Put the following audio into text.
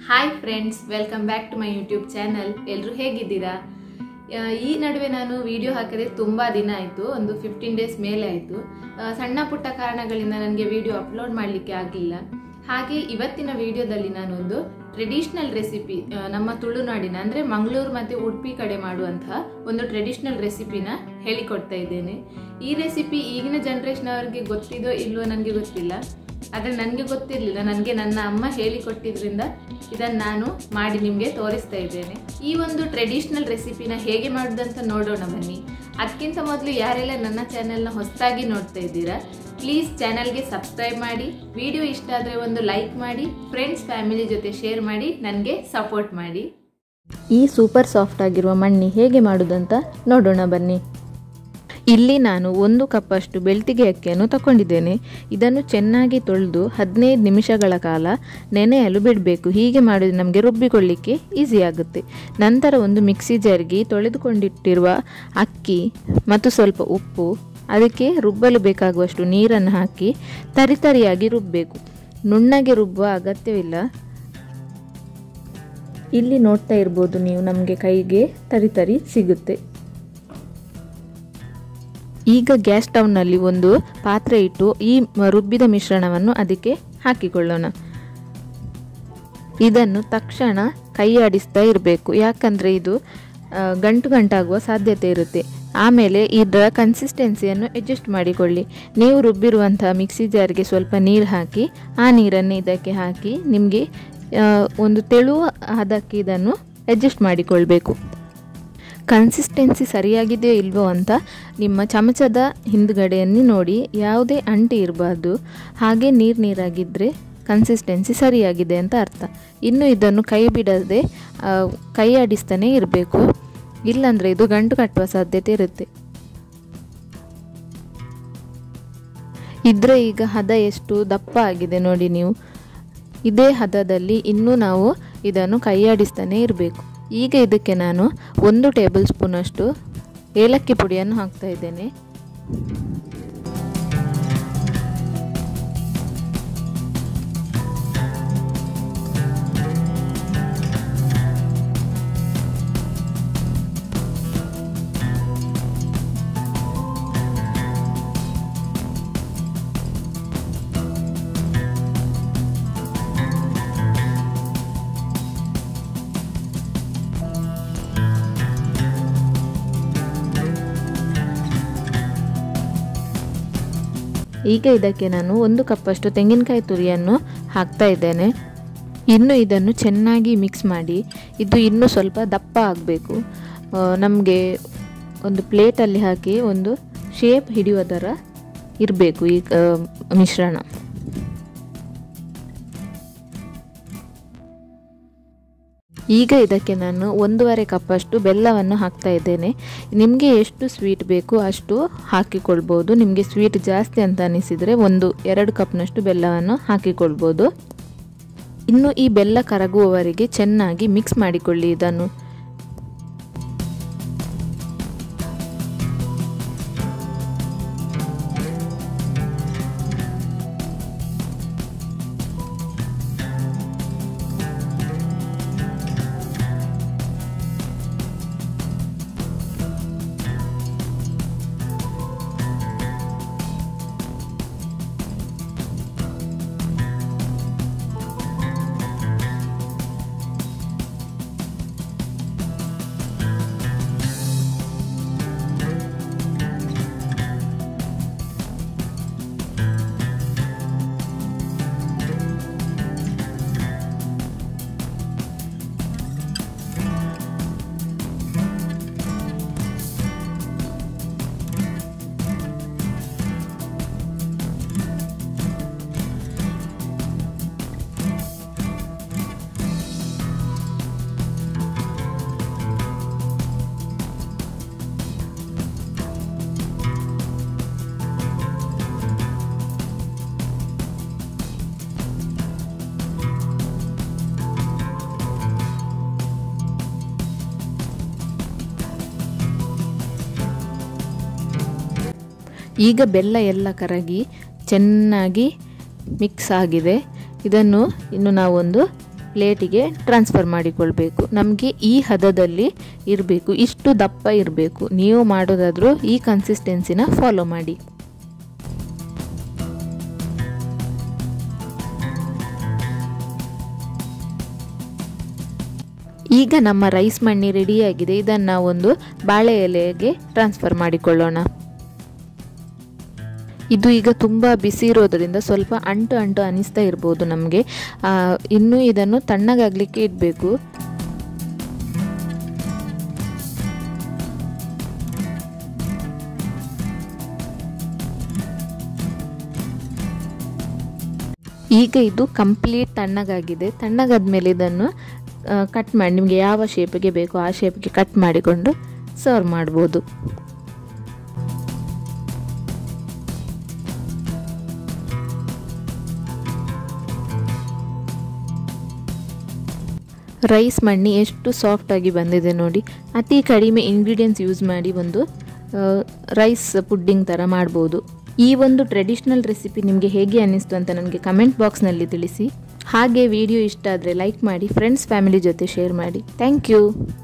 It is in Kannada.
hi friends welcome back to my YouTube channel ಎಲ್ಲರೂ ಹೇಗಿದ್ದೀರಾ ಆ, ಈ ನಡುವೆ ನಾನು ವಿಡಿಯೋ ಹಾಕಿದೆ ತುಂಬ ದಿನ ಆಯಿತು ಒಂದು ಫಿಫ್ಟೀನ್ ಡೇಸ್ ಮೇಲೆ ಆಯಿತು ಸಣ್ಣ ಪುಟ್ಟ ಕಾರಣಗಳಿಂದ ನನಗೆ ವಿಡಿಯೋ ಅಪ್ಲೋಡ್ ಮಾಡಲಿಕ್ಕೆ ಆಗಲಿಲ್ಲ ಹಾಗೆ ಇವತ್ತಿನ ವಿಡಿಯೋದಲ್ಲಿ ನಾನೊಂದು ಟ್ರೆಡಿಷ್ನಲ್ ರೆಸಿಪಿ ನಮ್ಮ ತುಳುನಾಡಿನ ಅಂದರೆ ಮಂಗಳೂರು ಮತ್ತು ಉಡುಪಿ ಕಡೆ ಮಾಡುವಂತಹ ಒಂದು ಟ್ರೆಡಿಷ್ನಲ್ ರೆಸಿಪಿನ ಹೇಳಿಕೊಡ್ತಾ ಇದ್ದೇನೆ ಈ ರೆಸಿಪಿ ಈಗಿನ ಜನ್ರೇಷನ್ ಅವರಿಗೆ ಗೊತ್ತಿದೋ ಇಲ್ವೋ ನನಗೆ ಗೊತ್ತಿಲ್ಲ ಆದರೆ ನನಗೆ ಗೊತ್ತಿರಲಿಲ್ಲ ನನಗೆ ನನ್ನ ಅಮ್ಮ ಹೇಳಿಕೊಟ್ಟಿದ್ರಿಂದ ಇದನ್ನು ನಾನು ಮಾಡಿ ನಿಮಗೆ ತೋರಿಸ್ತಾ ಇದ್ದೇನೆ ಈ ಒಂದು ಟ್ರೆಡಿಷ್ನಲ್ ರೆಸಿಪಿನ ಹೇಗೆ ಮಾಡೋದಂತ ನೋಡೋಣ ಬನ್ನಿ ಅದಕ್ಕಿಂತ ಮೊದಲು ಯಾರೆಲ್ಲ ನನ್ನ ಚಾನೆಲ್ನ ಹೊಸದಾಗಿ ನೋಡ್ತಾ ಇದ್ದೀರಾ ಪ್ಲೀಸ್ ಚಾನಲ್ಗೆ ಸಬ್ಸ್ಕ್ರೈಬ್ ಮಾಡಿ ವಿಡಿಯೋ ಇಷ್ಟ ಆದರೆ ಒಂದು ಲೈಕ್ ಮಾಡಿ ಫ್ರೆಂಡ್ಸ್ ಫ್ಯಾಮಿಲಿ ಜೊತೆ ಶೇರ್ ಮಾಡಿ ನನಗೆ ಸಪೋರ್ಟ್ ಮಾಡಿ ಈ ಸೂಪರ್ ಸಾಫ್ಟ್ ಆಗಿರುವ ಮಣ್ಣಿ ಹೇಗೆ ಮಾಡುವುದಂತ ನೋಡೋಣ ಬನ್ನಿ ಇಲ್ಲಿ ನಾನು ಒಂದು ಕಪ್ಪಷ್ಟು ಬೆಳ್ತಿಗೆ ಅಕ್ಕಿಯನ್ನು ತಗೊಂಡಿದ್ದೇನೆ ಇದನ್ನು ಚೆನ್ನಾಗಿ ತೊಳೆದು ಹದಿನೈದು ನಿಮಿಷಗಳ ಕಾಲ ನೆನೆಯಲು ಬಿಡಬೇಕು ಹೀಗೆ ಮಾಡಿದ್ರೆ ನಮಗೆ ರುಬ್ಬಿಕೊಳ್ಳಿಕ್ಕೆ ಈಸಿ ಆಗುತ್ತೆ ನಂತರ ಒಂದು ಮಿಕ್ಸಿ ಜಾರ್ಗೆ ತೊಳೆದುಕೊಂಡಿಟ್ಟಿರುವ ಅಕ್ಕಿ ಮತ್ತು ಸ್ವಲ್ಪ ಉಪ್ಪು ಅದಕ್ಕೆ ರುಬ್ಬಲು ಬೇಕಾಗುವಷ್ಟು ನೀರನ್ನು ಹಾಕಿ ತರಿತರಿಯಾಗಿ ರುಬ್ಬಬೇಕು ನುಣ್ಣಗೆ ರುಬ್ಬುವ ಅಗತ್ಯವಿಲ್ಲ ಇಲ್ಲಿ ನೋಡ್ತಾ ಇರ್ಬೋದು ನೀವು ನಮಗೆ ಕೈಗೆ ತರಿತರಿ ಸಿಗುತ್ತೆ ಈಗ ಗ್ಯಾಸ್ ಸ್ಟವ್ನಲ್ಲಿ ಒಂದು ಪಾತ್ರೆ ಇಟ್ಟು ಈ ಮ- ರುಬ್ಬಿದ ಮಿಶ್ರಣವನ್ನು ಅದಕ್ಕೆ ಹಾಕಿಕೊಳ್ಳೋಣ ಇದನ್ನು ತಕ್ಷಣ ಕೈ ಆಡಿಸ್ತಾ ಇರಬೇಕು ಯಾಕಂದರೆ ಇದು ಆ, ಗಂಟು ಗಂಟಾಗುವ ಸಾಧ್ಯತೆ ಇರುತ್ತೆ ಆಮೇಲೆ ಇದರ ಕನ್ಸಿಸ್ಟೆನ್ಸಿಯನ್ನು ಅಡ್ಜಸ್ಟ್ ಮಾಡಿಕೊಳ್ಳಿ ನೀವು ರುಬ್ಬಿರುವಂತಹ ಮಿಕ್ಸಿ ಜಾರ್ಗೆ ಸ್ವಲ್ಪ ನೀರು ಹಾಕಿ ಆ ನೀರನ್ನು ಇದಕ್ಕೆ ಹಾಕಿ ನಿಮಗೆ ಆ, ಒಂದು ತೆಳುವ ಹದಕ್ಕೆ ಇದನ್ನು ಅಡ್ಜಸ್ಟ್ ಮಾಡಿಕೊಳ್ಬೇಕು ಕನ್ಸಿಸ್ಟೆನ್ಸಿ ಸರಿಯಾಗಿದೆಯೋ ಇಲ್ವೋ ಅಂತ ನಿಮ್ಮ ಚಮಚದ ಹಿಂದ್ಗಡೆಯನ್ನು ನೋಡಿ ಯಾವುದೇ ಅಂಟಿ ಇರಬಾರ್ದು ಹಾಗೆ ನೀರು ನೀರಾಗಿದ್ದರೆ ಕನ್ಸಿಸ್ಟೆನ್ಸಿ ಸರಿಯಾಗಿದೆ ಅಂತ ಅರ್ಥ ಇನ್ನು ಇದನ್ನು ಕೈ ಬಿಡದೆ ಆ, ಕೈ ಆಡಿಸ್ತಾನೆ ಇರಬೇಕು ಇಲ್ಲಾಂದರೆ ಇದು ಗಂಟು ಕಟ್ಟುವ ಸಾಧ್ಯತೆ ಇರುತ್ತೆ ಇದ್ರೆ ಈಗ ಹದ ಎಷ್ಟು ದಪ್ಪ ಆಗಿದೆ ನೋಡಿ ನೀವು ಇದೇ ಹದದಲ್ಲಿ ಇನ್ನೂ ನಾವು ಇದನ್ನು ಕೈಯಾಡಿಸ್ತಾನೆ ಇರಬೇಕು ಈಗ ಇದಕ್ಕೆ ನಾನು ಒಂದು ಟೇಬಲ್ ಸ್ಪೂನಷ್ಟು ಏಲಕ್ಕಿ ಪುಡಿಯನ್ನು ಹಾಕ್ತಾ ಇದ್ದೇನೆ ಈಗ ಇದಕ್ಕೆ ನಾನು ಒಂದು ಕಪ್ಪಷ್ಟು ತೆಂಗಿನಕಾಯಿ ತುರಿಯನ್ನು ಹಾಕ್ತಾ ಇದ್ದೇನೆ ಇನ್ನು ಇದನ್ನು ಚೆನ್ನಾಗಿ ಮಿಕ್ಸ್ ಮಾಡಿ ಇದು ಇನ್ನೂ ಸ್ವಲ್ಪ ದಪ್ಪ ಆಗಬೇಕು ನಮಗೆ ಒಂದು ಪ್ಲೇಟಲ್ಲಿ ಹಾಕಿ ಒಂದು ಶೇಪ್ ಹಿಡಿಯುವ ಥರ ಇರಬೇಕು ಈ ಆ, ಮಿಶ್ರಣ ಈಗ ಇದಕ್ಕೆ ನಾನು ಒಂದೂವರೆ ಕಪ್ಪಷ್ಟು ಬೆಲ್ಲವನ್ನು ಹಾಕ್ತಾ ಇದ್ದೇನೆ ನಿಮಗೆ ಎಷ್ಟು ಸ್ವೀಟ್ ಬೇಕು ಅಷ್ಟು ಹಾಕಿಕೊಳ್ಬೋದು ನಿಮಗೆ ಸ್ವೀಟ್ ಜಾಸ್ತಿ ಅಂತ ಅನಿಸಿದರೆ ಒಂದು ಎರಡು ಕಪ್ನಷ್ಟು ಬೆಲ್ಲವನ್ನು ಹಾಕಿಕೊಳ್ಬೋದು ಇನ್ನು ಈ ಬೆಲ್ಲ ಕರಗುವವರೆಗೆ ಚೆನ್ನಾಗಿ ಮಿಕ್ಸ್ ಮಾಡಿಕೊಳ್ಳಿ ಇದನ್ನು ಈಗ ಬೆಲ್ಲ ಎಲ್ಲ ಕರಗಿ ಚೆನ್ನಾಗಿ ಮಿಕ್ಸ್ ಆಗಿದೆ ಇದನ್ನು ಇನ್ನು ನಾವೊಂದು ಪ್ಲೇಟಿಗೆ ಟ್ರಾನ್ಸ್ಫರ್ ಮಾಡಿಕೊಳ್ಬೇಕು ನಮಗೆ ಈ ಹದದಲ್ಲಿ ಇರಬೇಕು ಇಷ್ಟು ದಪ್ಪ ಇರಬೇಕು ನೀವು ಮಾಡೋದಾದರೂ ಈ ಕನ್ಸಿಸ್ಟೆನ್ಸಿನ ಫಾಲೋ ಮಾಡಿ ಈಗ ನಮ್ಮ ರೈಸ್ ಮಣ್ಣಿ ರೆಡಿಯಾಗಿದೆ ಇದನ್ನು ನಾವೊಂದು ಬಾಳೆ ಎಲೆಗೆ ಟ್ರಾನ್ಸ್ಫರ್ ಮಾಡಿಕೊಳ್ಳೋಣ ಇದು ಈಗ ತುಂಬ ಬಿಸಿ ಇರೋದರಿಂದ ಸ್ವಲ್ಪ ಅಂಟು ಅಂಟು ಅನಿಸ್ತಾ ಇರ್ಬೋದು ನಮಗೆ ಇನ್ನೂ ಇದನ್ನು ತಣ್ಣಗಾಗಲಿಕ್ಕೆ ಇಡಬೇಕು ಈಗ ಇದು ಕಂಪ್ಲೀಟ್ ತಣ್ಣಗಾಗಿದೆ ತಣ್ಣಗಾದ್ಮೇಲೆ ಇದನ್ನು ಕಟ್ ಮಾಡಿ ನಿಮಗೆ ಯಾವ ಶೇಪಿಗೆ ಬೇಕೋ ಆ ಶೇಪಿಗೆ ಕಟ್ ಮಾಡಿಕೊಂಡು ಸರ್ವ್ ಮಾಡ್ಬೋದು ರೈಸ್ ಮಣ್ಣಿ ಎಷ್ಟು ಸಾಫ್ಟಾಗಿ ಬಂದಿದೆ ನೋಡಿ ಅತಿ ಕಡಿಮೆ ಇಂಗ್ರೀಡಿಯೆಂಟ್ಸ್ ಯೂಸ್ ಮಾಡಿ ಒಂದು ರೈಸ್ ಪುಡ್ಡಿಂಗ್ ಥರ ಮಾಡ್ಬೋದು ಈ ಒಂದು ಟ್ರೆಡಿಷ್ನಲ್ ರೆಸಿಪಿ ನಿಮಗೆ ಹೇಗೆ ಅನ್ನಿಸ್ತು ಅಂತ ನನಗೆ ಕಮೆಂಟ್ ಬಾಕ್ಸ್ನಲ್ಲಿ ತಿಳಿಸಿ ಹಾಗೆ ವಿಡಿಯೋ ಇಷ್ಟ ಆದರೆ ಲೈಕ್ ಮಾಡಿ ಫ್ರೆಂಡ್ಸ್ ಫ್ಯಾಮಿಲಿ ಜೊತೆ ಶೇರ್ ಮಾಡಿ ಥ್ಯಾಂಕ್ ಯು